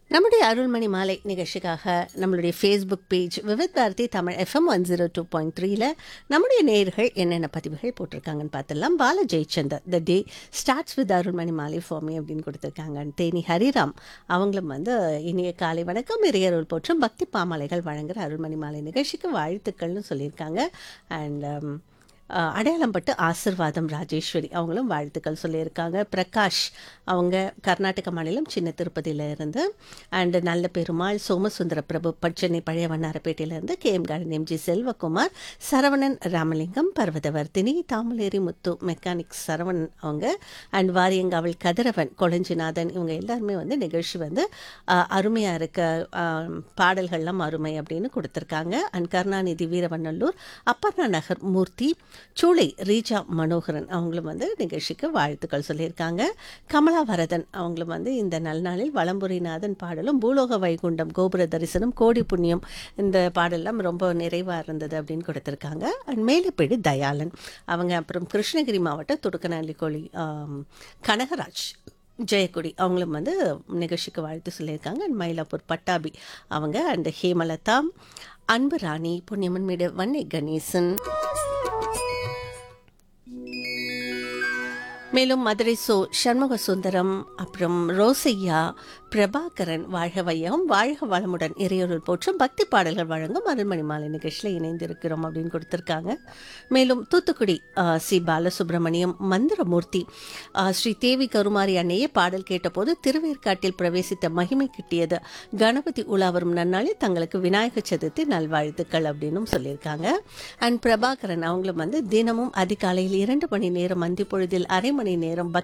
நம்முடைய அருள்மணி மாலை நிகழ்ச்சிக்காக நம்மளுடைய Facebook page Vividh Bharati Tamil FM one zero two point த்ரீல நம்முடைய நேயர்கள் என்னென்ன பதிவுகள் போட்டிருக்காங்கன்னு பார்த்துடலாம் Bala Jayachandar the day starts with Arulmani மாலை ஃபார்மி அப்படின்னு கொடுத்துருக்காங்க தேனி ஹரிராம் அவங்களும் வந்து இனிய காலை வணக்கம் இறையருள் போற்றும் பக்தி பாமாலைகள் வழங்குற அருள்மணி மாலை நிகழ்ச்சிக்கு வாழ்த்துக்கள்னு சொல்லியிருக்காங்க அண்ட் அடையாளம் பட்டு ஆசிர்வாதம் ராஜேஸ்வரி அவங்களும் வாழ்த்துக்கள் சொல்லியிருக்காங்க பிரகாஷ் அவங்க கர்நாடக மாநிலம் சின்ன திருப்பதியில இருந்து அண்டு நல்ல பெருமாள் சோமசுந்தர பிரபு பட்சனை பழைய வண்ணாரப்பேட்டையிலேருந்து K M garden MG Selvakumar Saravanan Ramalingam Parvathavarthini Thamaleri Muthu mechanics Saravanan அவங்க அண்ட் வாரியங்காவல் கதிரவன் கொளஞ்சிநாதன் இவங்க எல்லாருமே வந்து நிகழ்ச்சி வந்து அருமையாக இருக்க ஆஹ், பாடல்கள்லாம் அருமை அப்படின்னு கொடுத்துருக்காங்க அண்ட் கருணாநிதி வீரவண்ணல்லூர் அப்பர்ணா நகர் மூர்த்தி சூளை ரீஜா மனோகரன் அவங்களும் வந்து நிகழ்ச்சிக்கு வாழ்த்துக்கள் சொல்லியிருக்காங்க கமலா வரதன் அவங்களும் வந்து இந்த நல்நாளில் வலம்புரிநாதன் பாடலும் பூலோக வைகுண்டம் கோபுர தரிசனம் கோடி புண்ணியம் இந்த பாடலாம் ரொம்ப நிறைவாக இருந்தது அப்படின்னு கொடுத்துருக்காங்க அண்ட் மேலப்பேடு தயாளன் அவங்க அப்புறம் கிருஷ்ணகிரி மாவட்டம் துடுக்கநாளிக்கோழி ஆம், கனகராஜ் ஜெயக்குடி அவங்களும் வந்து நிகழ்ச்சிக்கு வாழ்த்து சொல்லியிருக்காங்க அண்ட் மயிலாப்பூர் பட்டாபி அவங்க அண்ட் ஹேமலதா அன்பு ராணி பொன்னியம்மன் மீடு வன்னை கணேசன் மேலும் மதுரை சோ சண்முக சுந்தரம் அப்புறம் ரோசையா பிரபாகரன் வாழ்க வையம் வாழ்க வளமுடன் இறையொருள் போற்றும் பக்தி பாடல்கள் வழங்கும் அருள்மணி மாலை நிகழ்ச்சியில் இணைந்திருக்கிறோம் அப்படின்னு கொடுத்துருக்காங்க மேலும் தூத்துக்குடி ஆ, சி பாலசுப்ரமணியம் மந்திரமூர்த்தி ஆ, ஸ்ரீ தேவி கருமாரி அன்னையே பாடல் கேட்டபோது திருவேற்காட்டில் பிரவேசித்த மகிமை கிட்டியது கணபதி உலா வரும் நன்னாளில் தங்களுக்கு விநாயகர் சதுர்த்தி நல்வாழ்த்துக்கள் அப்படின்னும் சொல்லியிருக்காங்க அண்ட் பிரபாகரன் அவங்களும் வந்து தினமும் அதிகாலையில் இரண்டு மணி நேரம் அந்தி பொழுதில் அரை மணி நேரம் பக்தி